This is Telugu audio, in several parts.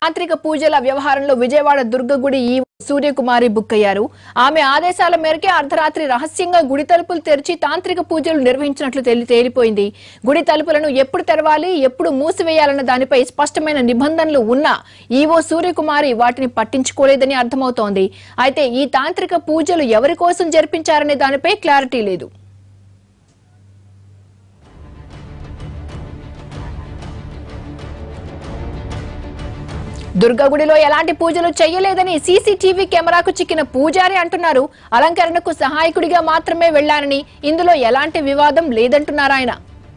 తాంత్రిక పూజల వ్యవహారంలో విజయవాడ దుర్గగుడి ఈ సూర్యకుమారి బుక్కయ్యారు ఆమె ఆదేశాల మేరకే అర్ధరాత్రి రహస్యంగా గుడి తలుపులు తెరిచి తాంత్రిక పూజలు నిర్వహించినట్లు తెలి తేలిపోయింది గుడి తలుపులను ఎప్పుడు తెరవాలి ఎప్పుడు మూసివేయాలన్న దానిపై స్పష్టమైన నిబంధనలు ఉన్నా ఈవో సూర్యకుమారి వాటిని పట్టించుకోలేదని అర్థమవుతోంది అయితే ఈ తాంత్రిక పూజలు ఎవరి కోసం జరిపించారనే దానిపై క్లారిటీ లేదు దుర్గగుడిలో ఎలాంటి పూజలు చేయలేదని సీసీటీవీ కెమెరాకు చిక్కిన పూజారి అంటున్నారు అలంకరణకు సహాయకుడిగా మాత్రమే వెళ్లానని ఇందులో ఎలాంటి వివాదం లేదంటున్నారు ఆయన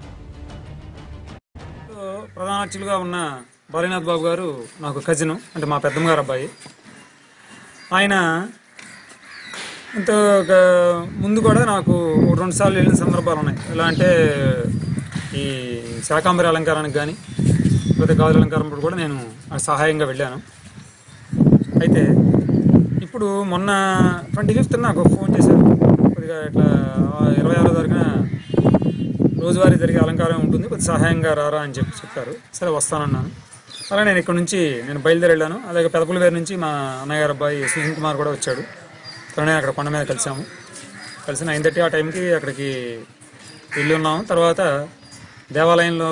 ప్రధాన అర్చులుగా ఉన్న బాలీనాథ్ బాబు గారు నాకు కజిన్ అంటే మా పెద్దమ్మ గారు అబ్బాయి ఆయన ఇంత ఒక ముందు కూడా నాకు ఒక రెండు సార్లు వెళ్ళిన సందర్భాలు ఉన్నాయి ఎలా అంటే ఈ శాకాంబరి అలంకారానికి కానీ లేకపోతే గాజుల అలంకారం కూడా నేను సహాయంగా వెళ్ళాను అయితే ఇప్పుడు మొన్న ట్వంటీ ఫిఫ్త్ నాకు ఫోన్ చేశారు కొద్దిగా ఇట్లా ఇరవై ఆరో తారీఖున రోజువారీ జరిగే అలంకారం ఉంటుంది కొద్ది సహాయంగా రారా అని చెప్పి చెప్పారు సరే వస్తానన్నాను అలా నేను ఇక్కడ నుంచి నేను బయలుదేరి వెళ్ళాను అలాగే పెదపులవేరు నుంచి మా అన్నయ్య గారు అబ్బాయి సునీల్ కుమార్ కూడా వచ్చాడు త్వరనే అక్కడ కొండ మీద కలిసాము కలిసి నైన్ థర్టీ ఆ టైంకి అక్కడికి వెళ్ళి ఉన్నాము తర్వాత దేవాలయంలో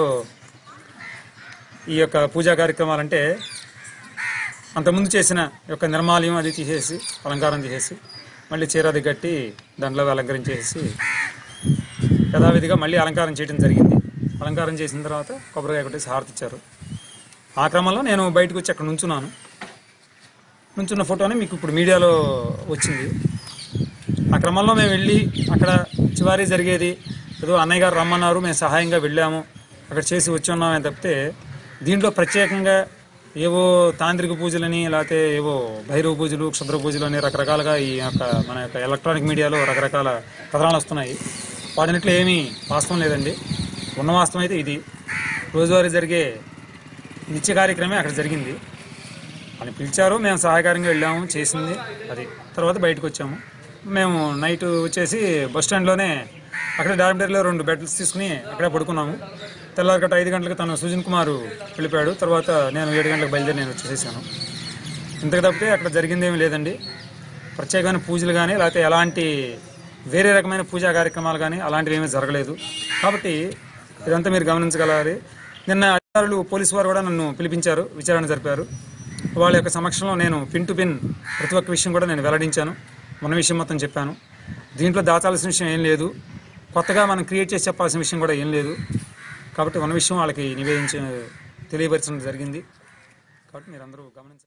ఈ యొక్క పూజా కార్యక్రమాలు అంటే అంతకుముందు చేసిన యొక్క నిర్మాల్యం అది తీసేసి అలంకారం తీసేసి మళ్ళీ చీరది కట్టి దాంట్లో అలంకరించేసి యథావిధిగా మళ్ళీ అలంకారం చేయడం జరిగింది అలంకారం చేసిన తర్వాత కొబ్బరికాయ కొట్టేసి హారతి ఇచ్చారు ఆ క్రమంలో నేను బయటకు వచ్చి అక్కడ నుంచున్నాను నుంచున్న ఫోటోని మీకు ఇప్పుడు మీడియాలో వచ్చింది ఆ క్రమంలో మేము వెళ్ళి అక్కడ చివరి జరిగేది ఏదో అన్నయ్య గారు రమ్మన్నారు మేము సహాయంగా వెళ్ళాము అక్కడ చేసి వచ్చి ఉన్నామని తప్పితే దీంట్లో ప్రత్యేకంగా ఏవో తాంత్రిక పూజలని లేకపోతే ఏవో భైరవ పూజలు క్షుద్ర పూజలు అని రకరకాలుగా ఈ యొక్క మన యొక్క ఎలక్ట్రానిక్ మీడియాలో రకరకాల కథనాలు వస్తున్నాయి వాటినిట్లో ఏమీ వాస్తవం లేదండి ఉన్న వాస్తవం అయితే ఇది రోజువారీ జరిగే నిత్య కార్యక్రమే అక్కడ జరిగింది అని పిలిచారు మేము సహాయకారంగా వెళ్ళాము చేసింది అది తర్వాత బయటకు వచ్చాము మేము నైట్ వచ్చేసి బస్ స్టాండ్లోనే అక్కడే డాక్టర్లో రెండు బెడ్స్ తీసుకుని అక్కడే పడుకున్నాము తెల్లారికట్ట ఐదు గంటలకు తను సుజన్ కుమార్ వెళ్ళిపోయాడు తర్వాత నేను ఏడు గంటలకు బయలుదేరి నేను వచ్చేసాను ఇంతకు తప్పితే అక్కడ జరిగింది ఏమీ లేదండి ప్రత్యేకమైన పూజలు కానీ లేకపోతే ఎలాంటి వేరే రకమైన పూజా కార్యక్రమాలు కానీ అలాంటివి ఏమీ జరగలేదు కాబట్టి ఇదంతా మీరు గమనించగలగాలి నిన్న అధికారులు పోలీసు వారు కూడా నన్ను పిలిపించారు విచారణ జరిపారు వాళ్ళ యొక్క సమక్షంలో నేను పిన్ టు పిన్ ప్రతి ఒక్క విషయం కూడా నేను వెల్లడించాను మన విషయం మొత్తం చెప్పాను దీంట్లో దాచాల్సిన విషయం ఏం లేదు కొత్తగా మనం క్రియేట్ చేసి చెప్పాల్సిన విషయం కూడా ఏం లేదు కాబట్టి మన విషయం వాళ్ళకి నివేదించ తెలియపరచడం జరిగింది కాబట్టి మీరందరూ గమనించండి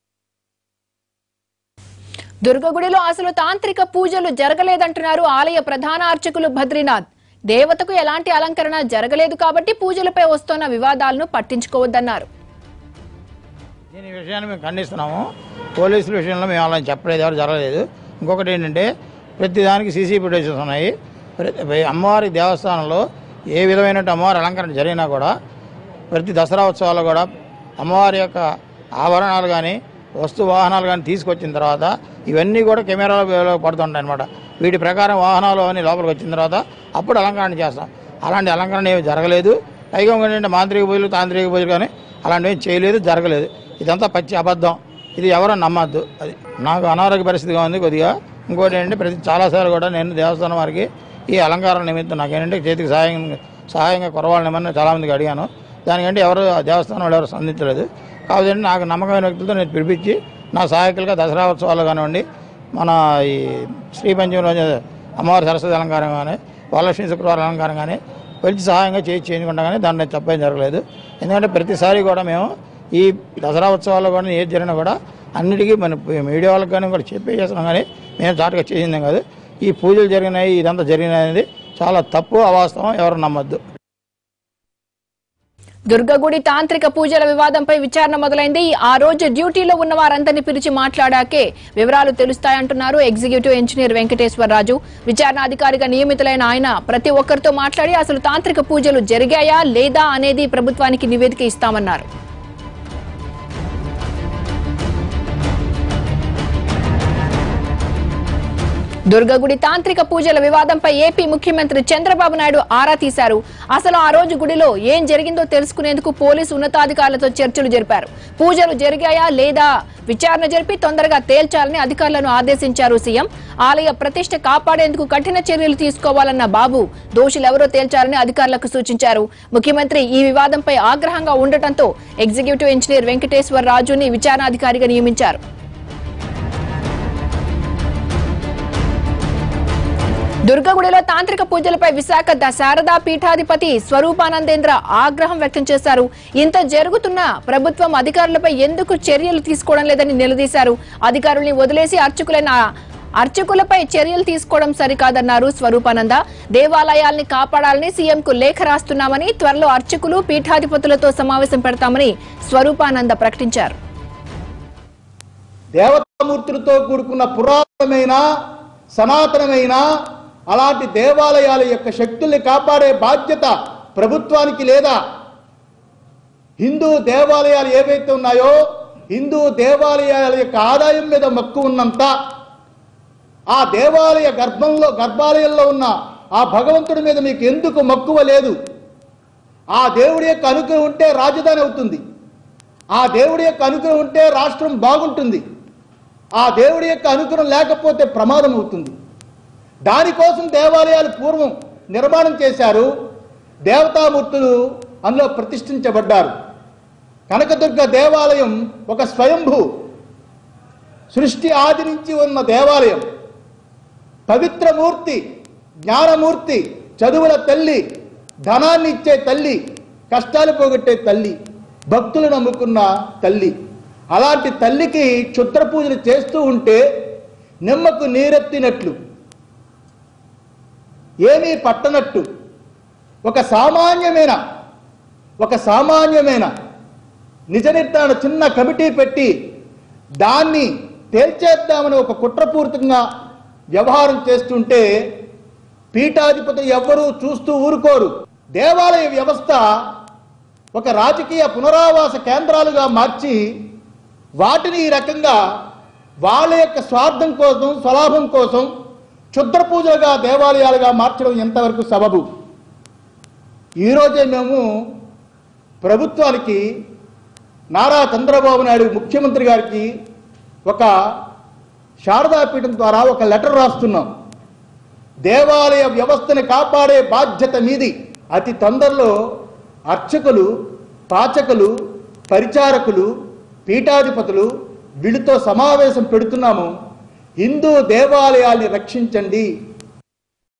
దుర్గగుడిలో అసలు తాంత్రిక పూజలు జరగలేదంటున్నారు ఆలయ ప్రధాన అర్చకులు బద్రీనాథ్ దేవతకు ఎలాంటి అలంకరణ జరగలేదు కాబట్టి పూజలపై వస్తున్న వివాదాలను పట్టించుకోవద్దన్నారు దీని విషయాన్ని మేము ఖండిస్తున్నాము పోలీసుల విషయంలో మేము అలా చెప్పలేదు ఎవరు జరగలేదు ఇంకొకటి ఏంటంటే ప్రతి దానికి సీసీ ఫుటేజెస్ ఉన్నాయి ప్రతి అమ్మవారి దేవస్థానంలో ఏ విధమైన అమ్మవారి అలంకరణ జరిగినా కూడా ప్రతి దసరా ఉత్సవాల్లో కూడా అమ్మవారి యొక్క ఆభరణాలు కానీ వస్తు వాహనాలు కానీ తీసుకొచ్చిన తర్వాత ఇవన్నీ కూడా కెమెరాలో పడుతుంటాయి అనమాట వీటి ప్రకారం వాహనాలు అన్ని లోపలికి వచ్చిన తర్వాత అప్పుడు అలంకరణ చేస్తాం అలాంటి అలంకరణ ఏమి జరగలేదు పైగా ఏంటంటే మాంత్రిక పూజలు తాంత్రిక పూజలు కానీ అలాంటివి ఏం చేయలేదు జరగలేదు ఇదంతా పచ్చి అబద్ధం ఇది ఎవరో నమ్మద్దు అది నాకు అనారోగ్య పరిస్థితిగా ఉంది కొద్దిగా ఇంకోటి ఏంటంటే ప్రతి చాలాసార్లు కూడా నేను దేవస్థానం వారికి ఈ అలంకారం నిమిత్తం నాకేంటంటే చేతికి సహాయం సహాయంగా కొరవాలనేమని చాలామందికి అడిగాను దానికంటే ఎవరు ఆ దేవస్థానం వాళ్ళు ఎవరు స్పందించలేదు కాబట్టి నాకు నమ్మకమైన వ్యక్తులతో నేను పిలిపించి నా సహాయకులుగా దసరా ఉత్సవాలు కానివ్వండి మన ఈ శ్రీ పంచమరోజు అమ్మవారి సరస్వతి అలంకారం కానీ వరలక్ష్మి శుక్రవారం అలంకారం కానీ పిలిచి సహాయంగా చేసి చేయించుకుంటా కానీ దాంట్లో తప్పేం జరగలేదు ఎందుకంటే ప్రతిసారి కూడా మేము ఈ దసరా ఉత్సవాల్లో కూడా ఏది జరిగినా కూడా అన్నిటికీ మన మీడియా వాళ్ళకి కానీ కూడా చెప్పే చేస్తున్నాం కానీ మేము చాటుగా చేసింది కాదు ఈ పూజలు జరిగినాయి ఇదంతా జరిగినాయి అనేది చాలా తప్పు అవాస్తవం ఎవరు నమ్మద్దు దుర్గగుడి తాంత్రిక పూజల వివాదంపై విచారణ మొదలైంది ఆ రోజు డ్యూటీలో ఉన్న వారందరినీ పిలిచి మాట్లాడాకే వివరాలు తెలుస్తాయంటున్నారు ఎగ్జిక్యూటివ్ ఇంజనీర్ వెంకటేశ్వరరాజు విచారణ అధికారిగా నియమితులైన ఆయన ప్రతి ఒక్కరితో మాట్లాడి అసలు తాంత్రిక పూజలు జరిగాయా లేదా అనేది ప్రభుత్వానికి నివేదిక ఇస్తామన్నారు దుర్గగుడి తాంత్రిక పూజల వివాదంపై ఏపీ ముఖ్యమంత్రి చంద్రబాబు నాయుడు ఆరా తీశారు అసలు ఆ రోజు గుడిలో ఏం జరిగిందో తెలుసుకునేందుకు పోలీసు ఉన్నతాధికారులతో చర్చలు జరిపారు పూజలు జరిగాయా లేదా విచారణ జరిపి తొందరగా తేల్చాలని అధికారులను ఆదేశించారు సీఎం ఆలయ ప్రతిష్ట కాపాడేందుకు కఠిన చర్యలు తీసుకోవాలన్న బాబు దోషులెవరో తేల్చాలని అధికారులకు సూచించారు ముఖ్యమంత్రి ఈ వివాదంపై ఆగ్రహంగా ఉండటంతో ఎగ్జిక్యూటివ్ ఇంజనీర్ వెంకటేశ్వర రాజుని విచారణాధికారిగా నియమించారు దుర్గగుడిలో తాంత్రిక పూజలపై విశాఖ ద శారదా పీఠాధిపతి స్వరూపానందేంద్ర ఆగ్రహం వ్యక్తం చేశారు ఇంత జరుగుతున్నా ప్రభుత్వం అధికారులపై ఎందుకు చర్యలు తీసుకోవడం లేదని నిలదీశారు అధికారుల్ని వదిలేసి అర్చకులైన అర్చకులపై చర్యలు తీసుకోవడం సరికాదన్నారు స్వరూపానంద దేవాలయాల్ని కాపాడాలని సీఎంకు లేఖ రాస్తున్నామని త్వరలో అర్చకులు పీఠాధిపతులతో సమావేశం పెడతామని స్వరూపానంద ప్రకటించారు దేవతామూర్తులతో కూడుకున్న పురాతనమైన సనాతనమైన అలాంటి దేవాలయాల యొక్క శక్తుల్ని కాపాడే బాధ్యత ప్రభుత్వానికి లేదా హిందూ దేవాలయాలు ఏవైతే ఉన్నాయో హిందూ దేవాలయాల యొక్క ఆదాయం మీద మక్కువ ఉన్నంత ఆ దేవాలయ గర్భంలో గర్భాలయంలో ఉన్న ఆ భగవంతుడి మీద మీకు ఎందుకు మక్కువ లేదు ఆ దేవుడి యొక్క అనుగ్రహం ఉంటే రాజధాని అవుతుంది ఆ దేవుడి యొక్క అనుగ్రహం ఉంటే రాష్ట్రం బాగుంటుంది ఆ దేవుడి యొక్క అనుగ్రహం లేకపోతే ప్రమాదం అవుతుంది దానికోసం దేవాలయాలు పూర్వం నిర్మాణం చేశారు దేవతామూర్తులు అందులో ప్రతిష్ఠించబడ్డారు కనకదుర్గ దేవాలయం ఒక స్వయంభూ సృష్టి ఆది నుంచి ఉన్న దేవాలయం పవిత్రమూర్తి జ్ఞానమూర్తి చదువుల తల్లి ధనాన్ని ఇచ్చే తల్లి కష్టాలు పోగొట్టే తల్లి భక్తులు నమ్ముకున్న తల్లి అలాంటి తల్లికి క్షుద్ర పూజలు చేస్తూ ఉంటే నిమ్మకు నీరెత్తినట్లు ఏమీ పట్టనట్టు ఒక సామాన్యమైన ఒక సామాన్యమైన నిజ నిర్ధారణ చిన్న కమిటీ పెట్టి దాన్ని తేల్చేద్దామని ఒక కుట్రపూరితంగా వ్యవహారం చేస్తుంటే పీఠాధిపతులు ఎవ్వరూ చూస్తూ ఊరుకోరు దేవాలయ వ్యవస్థ ఒక రాజకీయ పునరావాస కేంద్రాలుగా మార్చి వాటిని ఈ రకంగా వాళ్ళ యొక్క స్వార్థం కోసం స్వలాభం కోసం క్షుద్ర పూజలుగా దేవాలయాలుగా మార్చడం ఎంతవరకు సబబు ఈరోజే మేము ప్రభుత్వానికి నారా చంద్రబాబు నాయుడు ముఖ్యమంత్రి గారికి ఒక శారదాపీఠం ద్వారా ఒక లెటర్ రాస్తున్నాం దేవాలయ వ్యవస్థని కాపాడే బాధ్యత మీది అతి తొందరలో అర్చకులు పాచకులు పరిచారకులు పీఠాధిపతులు వీళ్ళతో సమావేశం పెడుతున్నాము హిందూ దేవాలయాల్ని రక్షించండి